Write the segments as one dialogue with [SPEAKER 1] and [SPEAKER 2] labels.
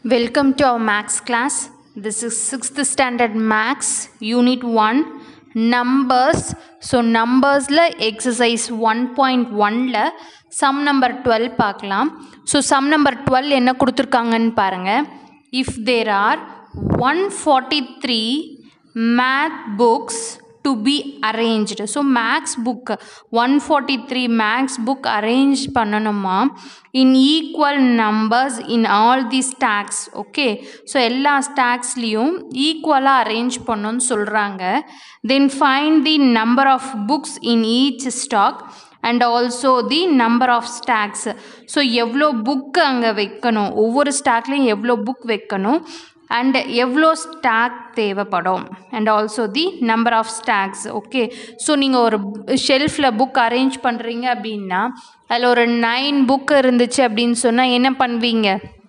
[SPEAKER 1] Welcome to our Max class. This is 6th standard Max, Unit 1, Numbers. So, Numbersல exercise 1.1ல sum number 12 பார்க்கலாம் so sum number 12 என்ன கொடுத்துருக்காங்கன்னு பாருங்கள் if there are one forty three math books to be arranged so maths book one forty three maths book arrange பண்ணணுமா in equal numbers in all the stacks okay so எல்லா ஸ்டாக்ஸ்லேயும் ஈக்குவலாக arrange பண்ணணும்னு சொல்கிறாங்க then find the number of books in each stack and also the number of stacks so எவ்வளோ புக் அங்கே வைக்கணும் ஒவ்வொரு ஸ்டாக்லேயும் எவ்வளோ புக் வைக்கணும் அண்ட் எவ்வளோ ஸ்டாக் தேவைப்படும் and also the number of stocks okay so நீங்கள் ஒரு ஷெல்ஃபில் புக் அரேஞ்ச் பண்ணுறீங்க அப்படின்னா அதில் ஒரு நைன் புக் இருந்துச்சு அப்படின்னு சொன்னால் என்ன பண்ணுவீங்க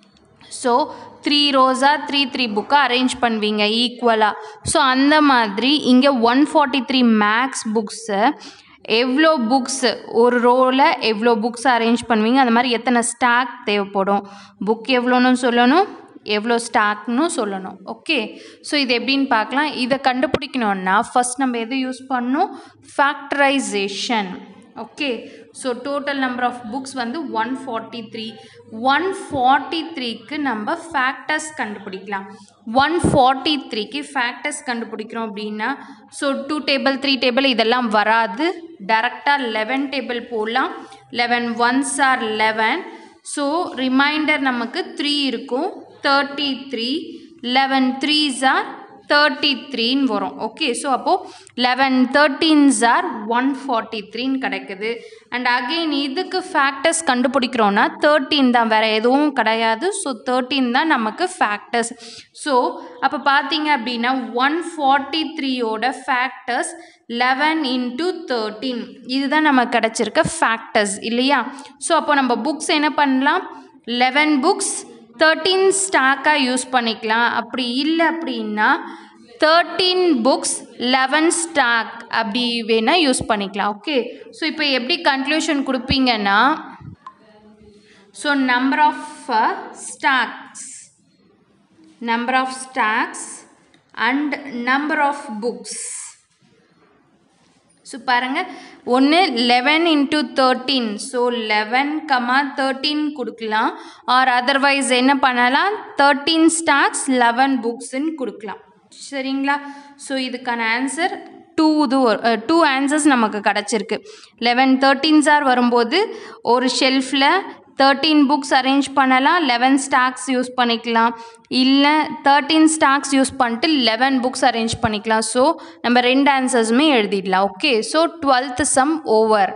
[SPEAKER 1] ஸோ த்ரீ ரோஸாக த்ரீ த்ரீ புக்காக அரேஞ்ச் பண்ணுவீங்க ஈக்குவலாக ஸோ அந்த மாதிரி இங்கே ஒன் ஃபார்ட்டி த்ரீ மேக்ஸ் புக்ஸை எவ்வளோ புக்ஸ் ஒரு ரோவில் எவ்வளோ புக்ஸ் அரேஞ்ச் பண்ணுவீங்க அந்த மாதிரி எத்தனை ஸ்டாக் தேவைப்படும் புக் எவ்வளோன்னு சொல்லணும் எவ்வளோ ஸ்டாக்னு சொல்லணும் ஓகே ஸோ இது எப்படின்னு பார்க்கலாம் இதை கண்டுபிடிக்கணுன்னா ஃபஸ்ட் நம்ம எது யூஸ் பண்ணணும் factorization okay so total number of books வந்து one forty three one forty த்ரீக்கு நம்ம ஃபேக்டர்ஸ் கண்டுபிடிக்கலாம் ஒன் ஃபார்ட்டி த்ரீக்கு ஃபேக்டர்ஸ் கண்டுபிடிக்கிறோம் அப்படின்னா so two table three table இதெல்லாம் வராது டேரெக்டாக லெவன் டேபிள் போடலாம் eleven ones are eleven so remainder நமக்கு த்ரீ இருக்கும் thirty three eleven threes are thirty த்ரீன்னு வரும் ஓகே ஸோ அப்போது eleven thirteens are one forty த்ரீன்னு கிடைக்குது அண்ட் அகெயின் இதுக்கு ஃபேக்டர்ஸ் கண்டுபிடிக்கிறோன்னா தேர்ட்டீன் தான் வேறு எதுவும் கிடையாது ஸோ தேர்ட்டீன் தான் நமக்கு ஃபேக்டர்ஸ் ஸோ அப்போ பார்த்தீங்க அப்படின்னா ஒன் ஃபார்ட்டி த்ரீயோட ஃபேக்டர்ஸ் லெவன் இன்ட்டு தேர்ட்டீன் இதுதான் நமக்கு கிடச்சிருக்க ஃபேக்டர்ஸ் இல்லையா ஸோ அப்போ நம்ம புக்ஸ் என்ன பண்ணலாம் லெவன் புக்ஸ் தேர்ட்டீன் ஸ்டாக்காக யூஸ் பண்ணிக்கலாம் அப்படி இல்லை அப்படின்னா தேர்ட்டீன் புக்ஸ் லெவன் ஸ்டாக் அப்படி வேணால் யூஸ் பண்ணிக்கலாம் ஓகே ஸோ இப்போ எப்படி கன்க்ளூஷன் கொடுப்பீங்கன்னா so number of stocks number of stocks and number of books so பாருங்கள் ஒன்று eleven into thirteen so eleven comma thirteen கொடுக்கலாம் ஆர் அதர்வைஸ் என்ன பண்ணலாம் தேர்ட்டீன் ஸ்டாக்ஸ் லெவன் புக்ஸ்ன்னு கொடுக்கலாம் சரிங்களா ஸோ இதுக்கான ஆன்சர் டூ இது டூ ஆன்சர்ஸ் நமக்கு கிடச்சிருக்கு லெவன் தேர்ட்டீன்ஸ் ஆர் வரும்போது ஒரு ஷெல்ஃபில் தேர்ட்டீன் புக்ஸ் அரேஞ்ச் பண்ணலாம் லெவன் ஸ்டாக்ஸ் யூஸ் பண்ணிக்கலாம் இல்லை தேர்ட்டீன் ஸ்டாக்ஸ் யூஸ் பண்ணிட்டு லெவன் புக்ஸ் அரேஞ்ச் பண்ணிக்கலாம் ஸோ நம்ம ரெண்டு ஆன்சர்ஸுமே எழுதிடலாம் okay so twelfth sum over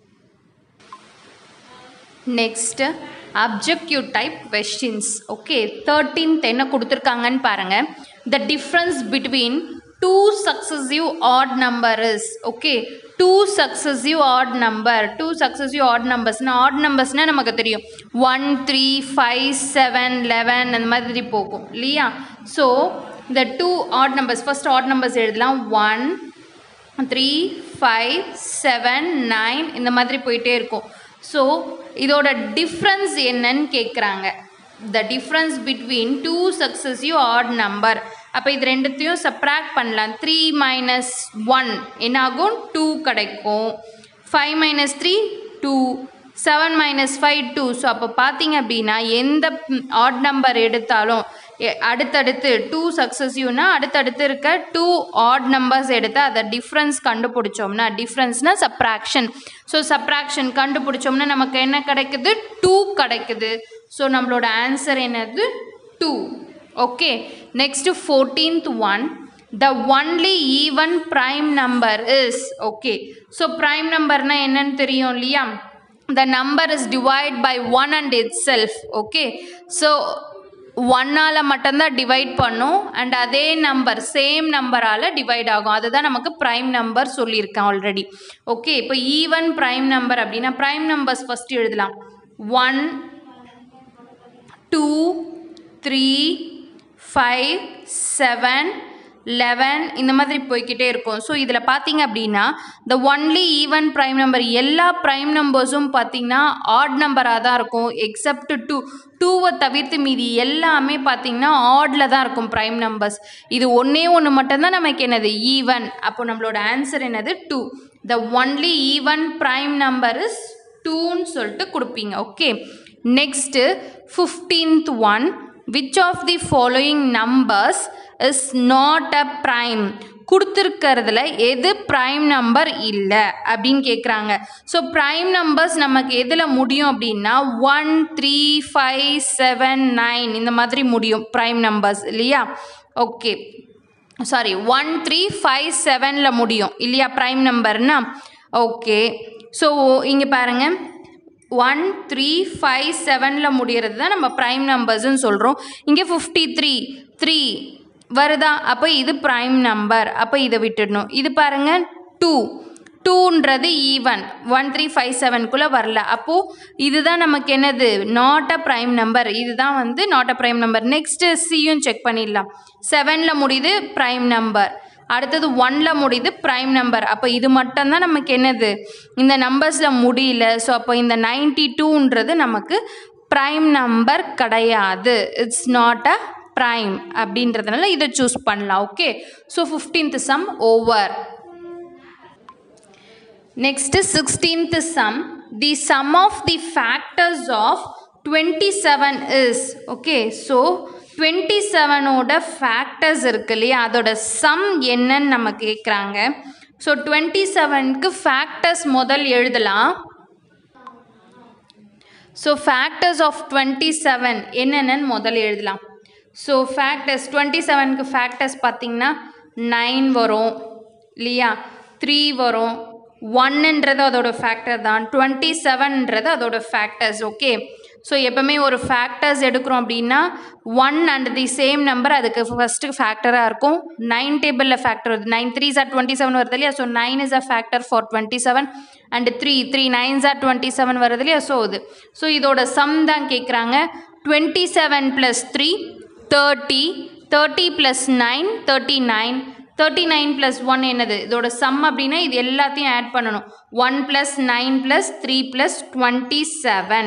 [SPEAKER 1] next objective type questions okay thirteenth என்ன கொடுத்துருக்காங்கன்னு பாருங்கள் the difference between two successive odd number is okay two successive odd number two successive odd நம்பர்ஸ்னால் add நம்பர்ஸ்னால் நமக்கு தெரியும் one three five seven eleven அந்த மாதிரி போகும் இல்லையா ஸோ இந்த two odd numbers first odd numbers எழுதலாம் one three five seven nine இந்த மாதிரி போயிட்டே இருக்கும் ஸோ இதோட டிஃப்ரென்ஸ் என்னன்னு கேட்குறாங்க the difference between two successive odd number அப்போ இது ரெண்டுத்தையும் சப்ராக்ட் பண்ணலாம் த்ரீ மைனஸ் ஒன் என்னாகும் டூ கிடைக்கும் five minus three two seven minus five two so அப்போ பார்த்தீங்க அப்படின்னா எந்த ஆட் நம்பர் எடுத்தாலும் அடுத்தடுத்து டூ சக்ஸசிவ்னா அடுத்தடுத்து இருக்க டூ ஆட் நம்பர்ஸ் எடுத்து அதை டிஃப்ரென்ஸ் கண்டுபிடிச்சோம்னா டிஃப்ரென்ஸ்னால் சப்ராக்ஷன் ஸோ சப்ராக்ஷன் கண்டுபிடிச்சோம்னா நமக்கு என்ன கிடைக்குது டூ கிடைக்குது ஸோ நம்மளோட ஆன்சர் என்னது two okay next fourteenth one the only even prime number is okay so prime நம்பர்னால் என்னன்னு தெரியும் இல்லையா the number is divide by one and itself okay so ஒன்னால் மட்டும்தான் டிவைட் பண்ணும் அண்ட் அதே நம்பர் சேம் நம்பரால் டிவைட் ஆகும் அதுதான் நமக்கு ப்ரைம் நம்பர் சொல்லியிருக்கேன் ஆல்ரெடி ஓகே இப்போ ஈவன் ப்ரைம் நம்பர் அப்படின்னா ப்ரைம் நம்பர்ஸ் ஃபஸ்ட் எழுதலாம் one two three five seven eleven இந்த மாதிரி போய்க்கிட்டே இருக்கும் ஸோ இதில் பார்த்தீங்க அப்படின்னா the only even prime number எல்லா ப்ரைம் நம்பர்ஸும் பார்த்தீங்கன்னா ஆட் நம்பராக தான் இருக்கும் எக்ஸப்ட் டூ டூவை தவிர்த்து மீதி எல்லாமே பார்த்தீங்கன்னா ஆடில் தான் இருக்கும் ப்ரைம் நம்பர்ஸ் இது ஒன்றே ஒன்று மட்டும்தான் நமக்கு என்னது ஈவன் அப்போ நம்மளோட ஆன்சர் என்னது two the only even prime number is டூன்னு சொல்லிட்டு கொடுப்பீங்க okay next fifteenth one which of the following numbers is not a prime கொடுத்துருக்கிறதுல எது ப்ரைம் நம்பர் இல்லை அப்படின்னு கேட்குறாங்க ஸோ ப்ரைம் நம்பர்ஸ் நமக்கு எதில் முடியும் அப்படின்னா one three five seven nine இந்த மாதிரி முடியும் ப்ரைம் நம்பர்ஸ் இல்லையா okay sorry one three five செவனில் முடியும் இல்லையா ப்ரைம் நம்பர்னா ஓகே ஸோ இங்கே பாருங்கள் ஒன் த்ரீ ஃபைவ் செவனில் முடிகிறது தான் நம்ம ப்ரைம் நம்பர்ஸ்னு சொல்கிறோம் இங்கே ஃபிஃப்டி த்ரீ த்ரீ வருதா அப்போ இது ப்ரைம் நம்பர் அப்போ இதை விட்டுடணும் இது பாருங்கள் டூ டூன்றது ஈவன் ஒன் த்ரீ ஃபைவ் செவனுக்குள்ளே வரல அப்போது இதுதான் நமக்கு என்னது நாட் அ ப்ரைம் நம்பர் இதுதான் வந்து not a prime number next சியும் செக் பண்ணிடலாம் செவனில் முடியுது ப்ரைம் நம்பர் அடுத்தது ஒனில் முடியுது ப்ரைம் நம்பர் அப்போ இது மட்டும்தான் நமக்கு என்னது இந்த நம்பர்ஸில் முடியல ஸோ அப்போ இந்த நைன்டி டூன்றது நமக்கு ப்ரைம் நம்பர் கிடையாது இட்ஸ் நாட் அ ப்ரைம் அப்படின்றதுனால இதை சூஸ் பண்ணலாம் okay so fifteenth sum over next sixteenth sum the sum of the factors of twenty seven is okay so twenty செவனோட ஃபேக்டர்ஸ் இருக்கு இல்லையா அதோட சம் என்னன்னு நம்ம கேட்குறாங்க ஸோ டுவெண்ட்டி செவனுக்கு ஃபேக்டர்ஸ் முதல் எழுதலாம் so factors of twenty seven என்னென்னு முதல் எழுதலாம் ஸோ ஃபேக்டர்ஸ் டுவெண்ட்டி செவனுக்கு ஃபேக்டர்ஸ் பார்த்திங்கன்னா நைன் வரும் இல்லையா த்ரீ வரும் ஒன்னுன்றது அதோட ஃபேக்டர் தான் டுவெண்ட்டி செவன்ன்றது அதோட ஃபேக்டர்ஸ் ஓகே ஸோ எப்போவுமே ஒரு ஃபேக்டர்ஸ் எடுக்கிறோம் அப்படின்னா one and the same number அதுக்கு ஃபஸ்ட்டு ஃபேக்டராக இருக்கும் நைன் டேபிளில் ஃபேக்டர் வருது nine three are twenty seven வருது இல்லையா so nine is a factor for twenty seven and three three nines are twenty seven வருது இல்லையா ஸோ இது ஸோ இதோட சம் தான் கேட்குறாங்க twenty seven plus three thirty thirty plus nine thirty nine thirty nine plus one என்னது இதோட sum அப்படின்னா இது எல்லாத்தையும் ஆட் பண்ணணும் one plus nine plus three plus twenty seven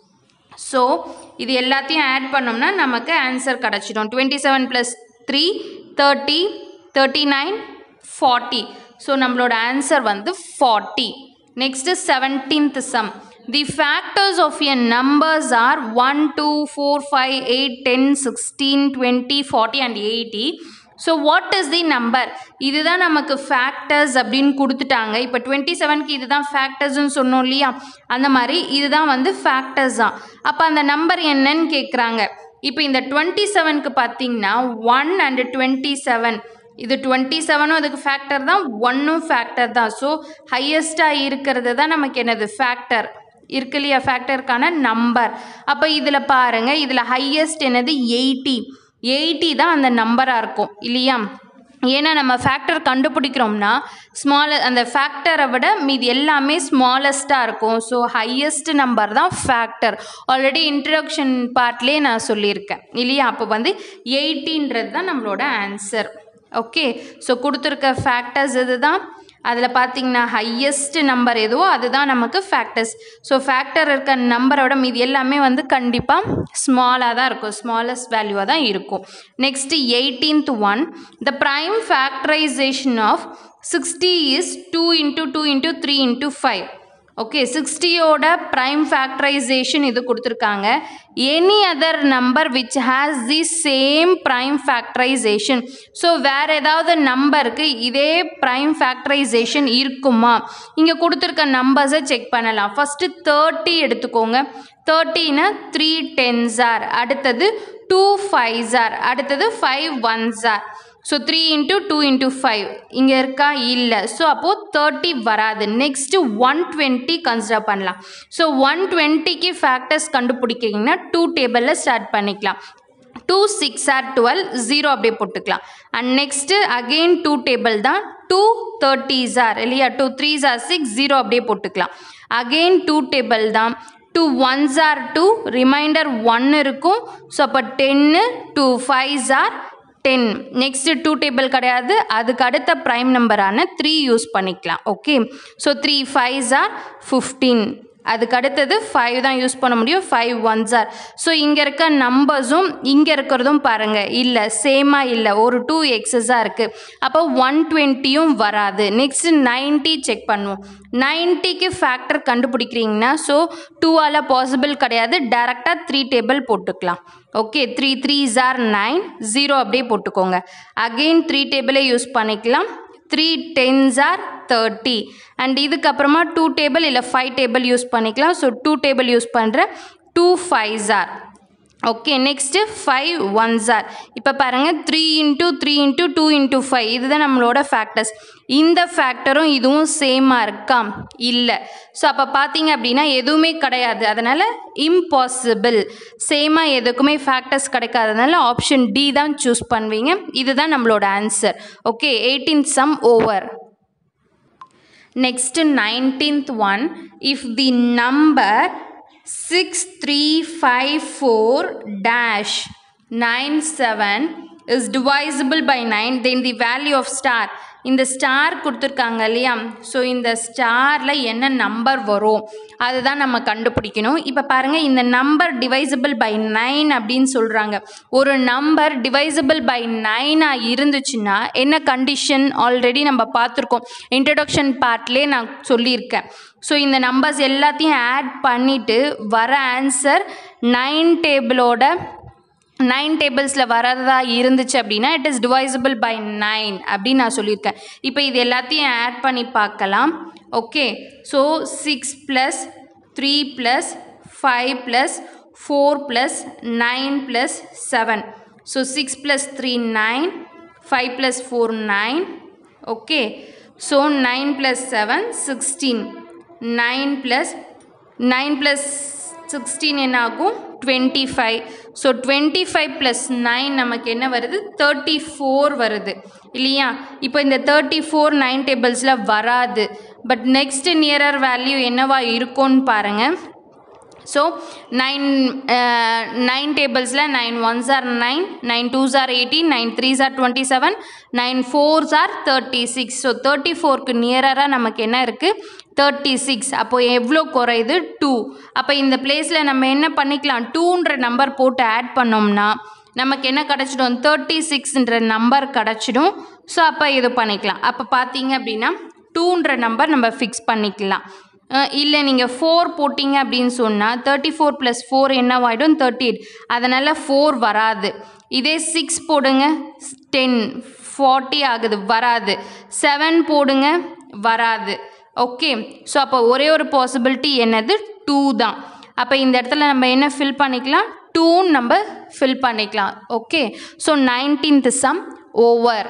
[SPEAKER 1] so இது எல்லாத்தையும் ஆட் பண்ணோம்னா நமக்கு ஆன்சர் கிடச்சிடும் twenty seven plus three thirty thirty nine forty so நம்மளோட ஆன்சர் வந்து forty next seventeenth sum the factors of a numbers are one two four five eight ten sixteen twenty forty and eighty so what is the number இதுதான் நமக்கு factors அப்படின்னு கொடுத்துட்டாங்க இப்போ twenty செவனுக்கு இதுதான் ஃபேக்டர்ஸ்னு சொன்னோம் இல்லையா அந்த மாதிரி இதுதான் வந்து ஃபேக்டர்ஸ் தான் அப்போ அந்த நம்பர் என்னன்னு கேட்குறாங்க இப்போ இந்த டுவெண்ட்டி செவனுக்கு பார்த்தீங்கன்னா ஒன் அண்டு டுவெண்ட்டி செவன் இது டுவெண்ட்டி செவனும் அதுக்கு ஃபேக்டர் தான் ஒன்னும் ஃபேக்டர் தான் ஸோ ஹையஸ்ட்டாக இருக்கிறது தான் நமக்கு என்னது ஃபேக்டர் இருக்கு இல்லையா ஃபேக்டருக்கான நம்பர் அப்போ இதில் பாருங்கள் இதில் ஹையஸ்ட் என்னது எயிட்டி எயிட்டி தான் அந்த நம்பராக இருக்கும் இல்லையா ஏன்னா நம்ம ஃபேக்டர் கண்டுபிடிக்கிறோம்னா ஸ்மால அந்த ஃபேக்டரை விட மீதி எல்லாமே ஸ்மாலஸ்ட்டாக இருக்கும் ஸோ ஹையஸ்ட் நம்பர் தான் ஃபேக்டர் ஆல்ரெடி இன்ட்ரடக்ஷன் பார்ட்லேயே நான் சொல்லியிருக்கேன் இல்லையா அப்போ வந்து எயிட்டின்றது தான் நம்மளோட ஆன்சர் ஓகே ஸோ கொடுத்துருக்க ஃபேக்டர்ஸ் இது தான் அதில் பார்த்தீங்கன்னா ஹையஸ்ட் நம்பர் எதுவோ அதுதான் நமக்கு ஃபேக்டர்ஸ் ஸோ ஃபேக்டர் இருக்க நம்பரோட மீதி எல்லாமே வந்து கண்டிப்பாக ஸ்மாலாக தான் இருக்கும் ஸ்மாலஸ்ட் வேல்யூவாக தான் இருக்கும் next eighteenth one the prime factorization of sixty is two into two into three into five okay சிக்ஸ்டியோட ப்ரைம் ஃபேக்டரைசேஷன் இது கொடுத்துருக்காங்க any other number which has the same prime factorization so வேறு ஏதாவது நம்பருக்கு இதே ப்ரைம் ஃபேக்டரைசேஷன் இருக்குமா இங்கே கொடுத்துருக்க நம்பர்ஸை செக் பண்ணலாம் ஃபஸ்ட்டு தேர்ட்டி எடுத்துக்கோங்க தேர்ட்டினா த்ரீ டென்ஸ் ஆர் அடுத்தது டூ ஃபைவ்ஸ் ஆர் அடுத்தது five ones are so three into two into five இங்கே இருக்கா இல்லை ஸோ அப்போது தேர்ட்டி வராது நெக்ஸ்ட்டு ஒன் டுவெண்ட்டி கன்சிடர் பண்ணலாம் ஸோ ஒன் டுவெண்ட்டிக்கு ஃபேக்டர்ஸ் கண்டுபிடிக்கிறீங்கன்னா டூ டேபிளில் ஸ்டார்ட் பண்ணிக்கலாம் two six are twelve zero அப்படியே போட்டுக்கலாம் and next again two table தான் டூ தேர்ட்டிஸ் ஆர் இல்லையா two threes are six zero அப்படியே போட்டுக்கலாம் அகெயின் டூ டேபிள் தான் two ones are two remainder one இருக்கும் ஸோ அப்போ டென்னு two fives are ten next two table கிடையாது அதுக்கு அடுத்த ப்ரைம் நம்பரான த்ரீ யூஸ் பண்ணிக்கலாம் okay so three fives are fifteen அதுக்கு அடுத்தது ஃபைவ் தான் யூஸ் பண்ண முடியும் ஃபைவ் ஒன்ஸ் ஆர் ஸோ இங்கே இருக்க நம்பர்ஸும் இங்கே இருக்கிறதும் பாருங்கள் இல்லை சேமாக இல்லை ஒரு டூ எக்ஸஸாக இருக்குது அப்போ ஒன் டுவெண்ட்டியும் வராது நெக்ஸ்ட்டு நைன்ட்டி செக் பண்ணுவோம் நைன்ட்டிக்கு ஃபேக்டர் கண்டுபிடிக்கிறீங்கன்னா ஸோ டூவால் பாசிபிள் கிடையாது டேரெக்டாக த்ரீ டேபிள் போட்டுக்கலாம் okay three three are nine zero அப்படியே போட்டுக்கோங்க அகெயின் த்ரீ டேபிளே யூஸ் பண்ணிக்கலாம் three tens are thirty and இதுக்கப்புறமா டூ டேபிள் இல்லை ஃபைவ் டேபிள் யூஸ் பண்ணிக்கலாம் ஸோ டூ டேபிள் யூஸ் பண்ணுறேன் two fives are okay next five ones are இப்போ பாருங்கள் three into three into two into five இதுதான் நம்மளோட ஃபேக்டர்ஸ் இந்த ஃபேக்டரும் இதுவும் சேமாக இருக்கா இல்லை ஸோ அப்போ பார்த்தீங்க அப்படின்னா எதுவுமே கிடையாது அதனால் இம்பாசிபிள் சேமாக எதுக்குமே ஃபேக்டர்ஸ் கிடைக்காதனால ஆப்ஷன் டி தான் சூஸ் பண்ணுவீங்க இதுதான் நம்மளோட answer okay eighteen sum over Next, 19th one, if the number 6354 dash 97 is divisible by 9, then the value of star இந்த ஸ்டார் கொடுத்துருக்காங்க இல்லையா ஸோ இந்த ஸ்டாரில் என்ன நம்பர் வரும் அதுதான் நம்ம கண்டுபிடிக்கணும் இப்போ பாருங்கள் இந்த நம்பர் டிவைசபிள் பை நைன் அப்படின்னு சொல்கிறாங்க ஒரு நம்பர் டிவைசபிள் பை நைனாக இருந்துச்சுன்னா என்ன கண்டிஷன் ஆல்ரெடி நம்ம பார்த்துருக்கோம் இன்ட்ரடக்ஷன் பார்ட்லேயே நான் சொல்லியிருக்கேன் ஸோ இந்த நம்பர்ஸ் எல்லாத்தையும் ஆட் பண்ணிவிட்டு வர ஆன்சர் நைன் டேபிளோட நைன் டேபிள்ஸில் வரதா இருந்துச்சு அப்படின்னா it is divisible by nine அப்படின்னு நான் சொல்லியிருக்கேன் இப்போ இது எல்லாத்தையும் ஆட் பண்ணி பார்க்கலாம் okay so six plus three plus five plus four plus nine plus seven so six plus three nine five plus four nine okay so nine plus seven sixteen nine plus nine plus sixteen என்ன ஆகும் twenty five so twenty five plus nine நமக்கு என்ன வருது thirty four வருது இல்லையா இப்போ இந்த thirty four nine டேபிள்ஸில் வராது பட் நெக்ஸ்ட் நியரர் வேல்யூ என்னவா இருக்கும்னு பாருங்கள் ஸோ நைன் நைன் டேபிள்ஸில் nine ones are nine nine twos are eighteen nine threes are twenty seven nine fours are thirty six so thirty ஃபோருக்கு நியரராக நமக்கு என்ன இருக்குது தேர்ட்டி சிக்ஸ் அப்போது எவ்வளோ குறையுது டூ அப்போ இந்த பிளேஸில் நம்ம என்ன பண்ணிக்கலாம் டூன்ற நம்பர் போட்டு ஆட் பண்ணோம்னா நமக்கு என்ன கிடச்சிடும் தேர்ட்டி சிக்ஸ்ன்ற நம்பர் கிடச்சிடும் ஸோ அப்போ இது பண்ணிக்கலாம் அப்போ பார்த்தீங்க அப்படின்னா டூன்ற நம்பர் நம்ம ஃபிக்ஸ் பண்ணிக்கலாம் இல்லை நீங்கள் ஃபோர் போட்டிங்க அப்படின்னு சொன்னால் தேர்ட்டி ஃபோர் ப்ளஸ் ஃபோர் என்னவாயிடும் தேர்ட்டி எயிட் அதனால் ஃபோர் வராது இதே சிக்ஸ் போடுங்க டென் ஃபார்ட்டி ஆகுது வராது செவன் போடுங்க வராது ஓகே ஸோ அப்போ ஒரே ஒரு பாசிபிலிட்டி என்னது டூ தான் அப்போ இந்த இடத்துல நம்ம என்ன ஃபில் பண்ணிக்கலாம் டூன்னு நம்ம ஃபில் பண்ணிக்கலாம் okay so nineteenth sum over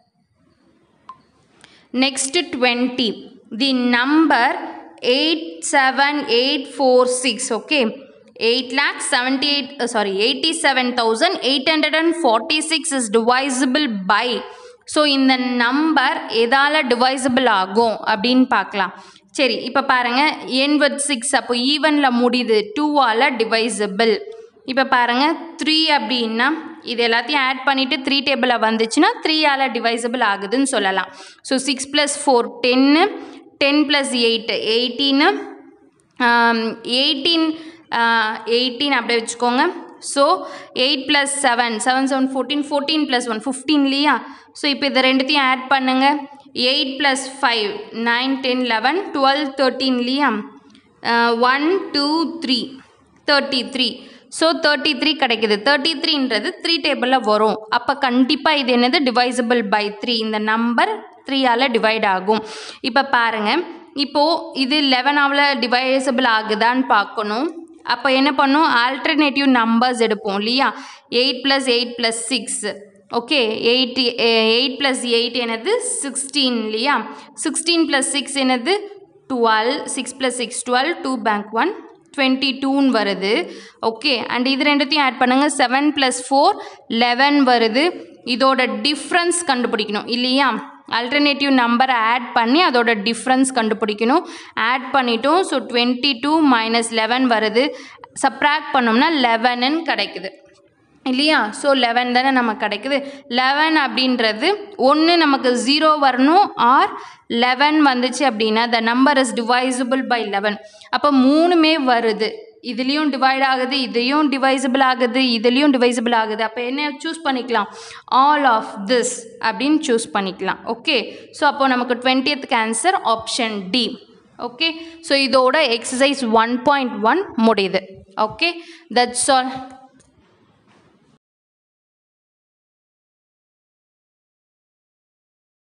[SPEAKER 1] next twenty the number eight seven eight four six okay eight lakh seventy eight sorry eighty seven thousand eight hundred and forty six is divisible by so இந்த number எதால் divisible ஆகும் அப்படின்னு பார்க்கலாம் சரி இப்போ பாருங்கள் என் with six அப்போ ஈவனில் முடியுது டூவால் டிவைசபிள் இப்போ பாருங்கள் த்ரீ அப்படின்னா இது எல்லாத்தையும் ஆட் பண்ணிவிட்டு த்ரீ டேபிளில் வந்துச்சுன்னா த்ரீயால் டிவைசபிள் ஆகுதுன்னு சொல்லலாம் ஸோ சிக்ஸ் ப்ளஸ் ஃபோர் டென்னு ten plus eight eighteen eighteen eighteen அப்படியே வச்சுக்கோங்க so eight plus seven seven seven fourteen fourteen plus one fifteen இல்லையா ஸோ இப்போ இதை ரெண்டுத்தையும் ஆட் பண்ணுங்கள் eight plus five nine ten eleven twelve thirteen இல்லையா one two three thirty three so thirty three கிடைக்குது thirty த்ரீன்றது த்ரீ டேபிளில் வரும் அப்போ கண்டிப்பாக இது என்னது டிவைசபிள் பை த்ரீ இந்த நம்பர் த்ரீயால் டிவைட் ஆகும் இப்போ பாருங்கள் இப்போது இது லெவனாவில் டிவைசபிள் ஆகுதான்னு பார்க்கணும் அப்போ என்ன பண்ணும் ஆல்டர்னேட்டிவ் நம்பர்ஸ் எடுப்போம் இல்லையா eight plus eight plus six okay eight eight plus eight என்னது சிக்ஸ்டீன் இல்லையா சிக்ஸ்டீன் ப்ளஸ் சிக்ஸ் என்னது twelve six plus six twelve two bank one twenty டூன்னு வருது ஓகே அண்ட் இது ரெண்டுத்தையும் ஆட் பண்ணுங்கள் செவன் ப்ளஸ் ஃபோர் லெவன் வருது இதோட டிஃப்ரென்ஸ் கண்டுபிடிக்கணும் இல்லையா அல்டர்னேட்டிவ் நம்பரை ஆட் பண்ணி அதோட டிஃப்ரென்ஸ் கண்டுபிடிக்கணும் ஆட் பண்ணிட்டோம் so twenty two minus eleven வருது சப்ராக்ட் பண்ணோம்னா லெவனுன்னு கிடைக்குது இல்லையா ஸோ லெவன் தானே நமக்கு கிடைக்குது லெவன் அப்படின்றது ஒன்று நமக்கு ஜீரோ வரணும் ஆர் லெவன் வந்துச்சு அப்படின்னா the number is divisible by eleven அப்போ மூணுமே வருது இதுலேயும் டிவைட் ஆகுது இதையும் டிவைசிபிள் ஆகுது இதுலேயும் டிவைசிபிள் ஆகுது அப்போ என்ன சூஸ் பண்ணிக்கலாம் ஆல் ஆஃப் திஸ் அப்படின்னு சூஸ் பண்ணிக்கலாம் ஓகே ஸோ அப்போ நமக்கு டுவெண்ட்டியத்துக்கு answer option D okay so இதோட எக்ஸசைஸ் ஒன் பாயிண்ட் ஒன் முடியுது ஓகே தட்ஸ் ஆல்